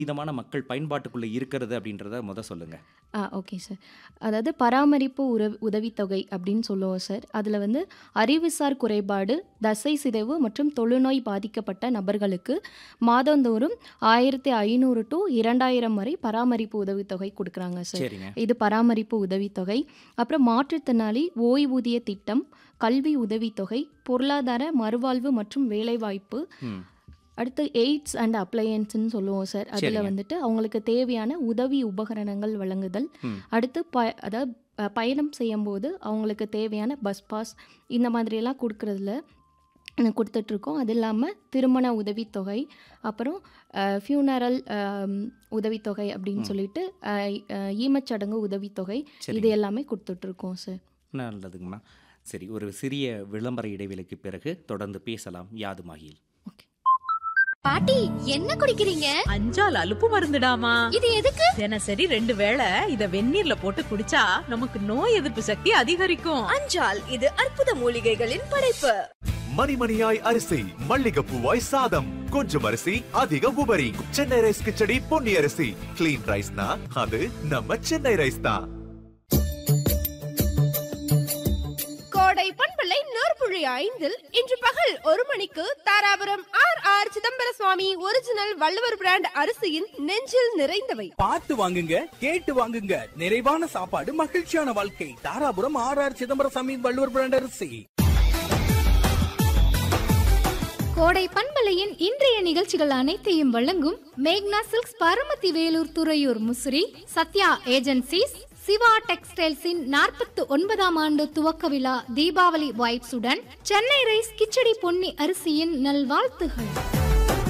விதமான மக்கள் பயன்பாட்டுக்குள்ள இருக்கிறது அப்படின்றத முத சொல்லுங்க. ஆ ஓகே சார். அதாவது பராமரிப்பு உறவ் உதவித்தொகை அப்படின்னு சொல்லுவோம் சார். அதில வந்து அறிவுசார் குறைபாடு, தசை சிதைவு மற்றும் தொழுநோய் பாதிக்கப்பட்ட நபர்களுக்கு மாதந்தோறும் 1500 டூ 2000 வரை பராமரிப்பு உதவித்தொகை குடுக்குறாங்க சார். சரிங்க. இது பராமரிப்பு உதவித்தொகை. அப்புறம் மாற்றுத்திறனாளி ஓய்வூதிய திட்டம், கல்வி உதவித்தொகை, பொருளாதார மறுவாழ்வு மற்றும் வேலைவாய்ப்பு. ம். அடுத்து எய்ட்ஸ் அண்ட் அப்ளையன்ஸ்ன்னு சொல்லுவோம் சார். அதில சரிங்க. வந்துட்டு அவங்களுக்கு தேவையான உதவி உபகரணங்கள் வழங்குதல். ம். அடுத்து ப அதாவது அ பயணம் செய்யும்போது அவங்களுக்கு தேவையான பஸ் பாஸ் இந்த மாதிரியெல்லாம் குடுக்குறதுல குடுத்துட்ருக்கோம். அது இல்லாம திருமண உதவித்தொகை, அப்புறம் அ ஃபியூனரல் அம் உதவித்தொகை அப்படின்னு ம். சொல்லிட்டு அ அ ஈமச்சடங்கு உதவித்தொகை இது சரிங்க. எல்லாமே குடுத்துட்ருக்கோம் சார். நல்லதுங்கம்மா. சரி ஒரு சிறிய விளம்பர இடைவேளைக்கு பிறகு தொடர்ந்து பேசலாம் யாதுமாகியில். ஓகே. பாட்டி என்ன குடிக்கிறீங்க அஞ்சால் அலுப்பு மருந்துடாமா இது எதுக்கு தினசரி ரெண்டு வேளை இத வெந்நீர்ல போட்டு குடிச்சா நமக்கு நோய் எதிர்ப்பு சக்தி அதிகரிக்கும் அஞ்சால் இது அற்புத மூலிகைகளின் படைப்பு மணிமணியாய் அரிசி மல்லிகைப்பூவாய் சாதம் கொஞ்சம் அரிசி அதிக உபரி சென்னை ரைஸ் கிச்சடி பொன்னி அரிசி கிளீன் ரைஸ்னா அது நம்ம சென்னை ரைஸ் தான் கோடை பண்பலை நூற்புழி ஐந்தில் இன்று பகல் ஒரு மணிக்கு Dharapuram R R Chidambara Swami original Valluvar brand அரிசியின் நெஞ்சில் நிறைந்தவை பார்த்து வாங்குங்க கேட்டு வாங்குங்க நிறைவான சாப்பாடு மகிழ்ச்சியான வாழ்க்கை Dharapuram R R Chidambaraswamy Valluvar brand அரிசி கோடை பண்பலையின் இன்றைய நிகழ்ச்சிகள் அனைத்தையும் வழங்கும் மேக்னா சில்க்ஸ் பரமத்தி வேலூர் துறையூர் முசிறி சத்யா ஏஜென்சிஸ் சிவா டெக்ஸ்டைல்ஸின் நாற்பத்து ஒன்பதாம் ஆண்டு துவக்க விழா தீபாவளி வைப்ஸுடன் சென்னை ரைஸ் கிச்சடி பொன்னி அரிசியின் நல்வாழ்த்துகள்